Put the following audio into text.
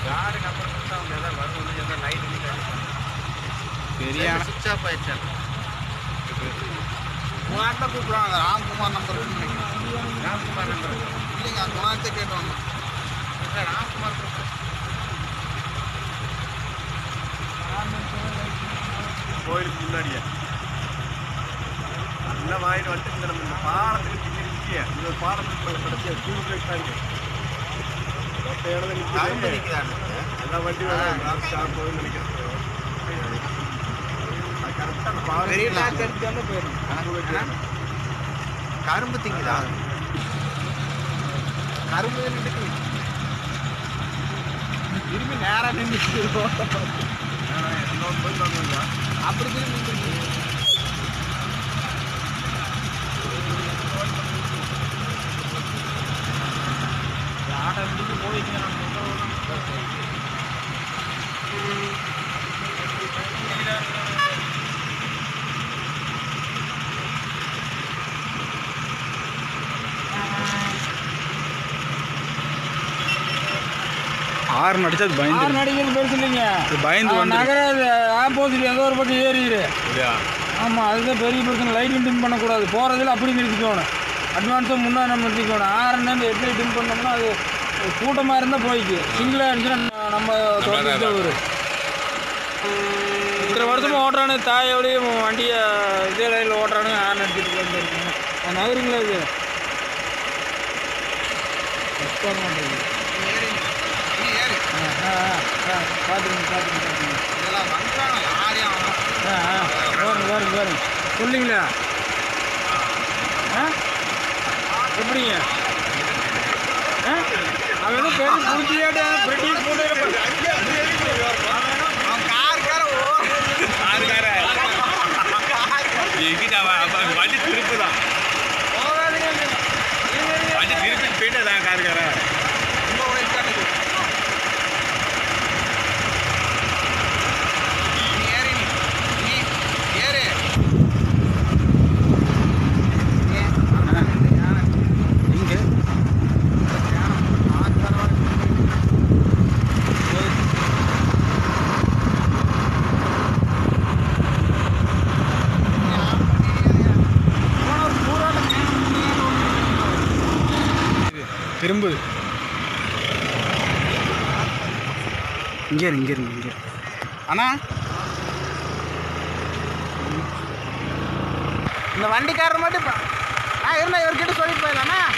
யாருக்கு அப்புறம் கொடுத்தா அவங்க ஏதாவது வரும் ஏதாவது லைட் பெரிய சுவிட்ச் ஆஃப் ஆயிடுச்சு குணாட்டில் கூப்பிடுவாங்க அந்த ராம்குமார் நம்பர் ராம்குமார் நம்பர் இல்லைங்க அந்த குணாட்டை கேட்டோம் ராம்குமார் கோயிலுக்கு முன்னாடியே எல்லாம் வாங்கிட்டு வந்துட்டு இந்த நம்ம இந்த பாலத்துக்கு பின்னாடி நிற்கிய இந்த ஒரு பாலத்துக்கு கடைசியா டியூப் லைட் தான் இருக்கு மொட்டையானது நிற்கிது எல்லா வண்டி வேணும் ஸ்டாப் போகுதுன்னு நினைக்கிறேன் கரெக்டாக அந்த பாலம் பெரிய டாக் எடுத்தாலே போயிடும் கரும்பு திங்குதா கரும்பு நின்றுட்டு திரும்பி நேராக நின்றுட்டு இன்னொரு போய் பார்க்கணுங்களா அப்படி திரும்பி நின்றுட்டு ஆட்டோ பிடிச்சி போயிட்டு ஆறு நடிச்சா அது பயந்து ஆறு நடிகர் பெருசு இல்லைங்க அது பயந்து அவன் வந்து நகர ஆப்போசிட் ஏதோ ஒரு பக்கம் ஏறிடு ஆமாம் அதுதான் பெரிய பிரச்சனை லைட் டிம் பண்ணக்கூடாது போகிறதுல அப்படி நிறுத்திக்கணும் அட்வான்ஸாக முன்னாடி நம்ம நிறுத்திக்கணும் ஆறுலேருந்து எப்படி டிம் பண்ணோம்னா அது கூட்டமாக இருந்தால் போய்க்கு சிங்கிளாக இருந்துச்சுன்னா நம்ம தொடர்ந்து வரும் இத்தனை வருஷமாக ஓட்டுறானு தாயோடையும் வண்டியை இதே லைனில் ஓட்டுறானு ஆறு எடுத்துகிட்டு வந்துருக்கேன் அது நகருங்களா இது கஷ்டம் பண்ணுறது ஆ ஆ ஆ பார்த்துருங்க பார்த்துருங்க பார்த்துருங்க இதெல்லாம் வந்துட்டாங்க யாரையும் ஆ ஆ பாருங்க பாருங்க பாருங்க சொல்லிங்களா ஆ எப்படிங்க ஆ அவன் ஏதோ பெரிய பூச்சியாட்ட பெரிய போட்டு வண்டி திருப்புதான் வண்டி திருப்பி போயிட்டு அதான் காருக்காரன் இங்கே திரும்புது இங்கே இரு, இங்கே இருங்க இங்கே அண்ணா இந்த வண்டிக்காரர் மட்டும் இப்போ நான் இருந்தால் இவர்கிட்ட சொல்லிட்டு போயிடலாண்ணா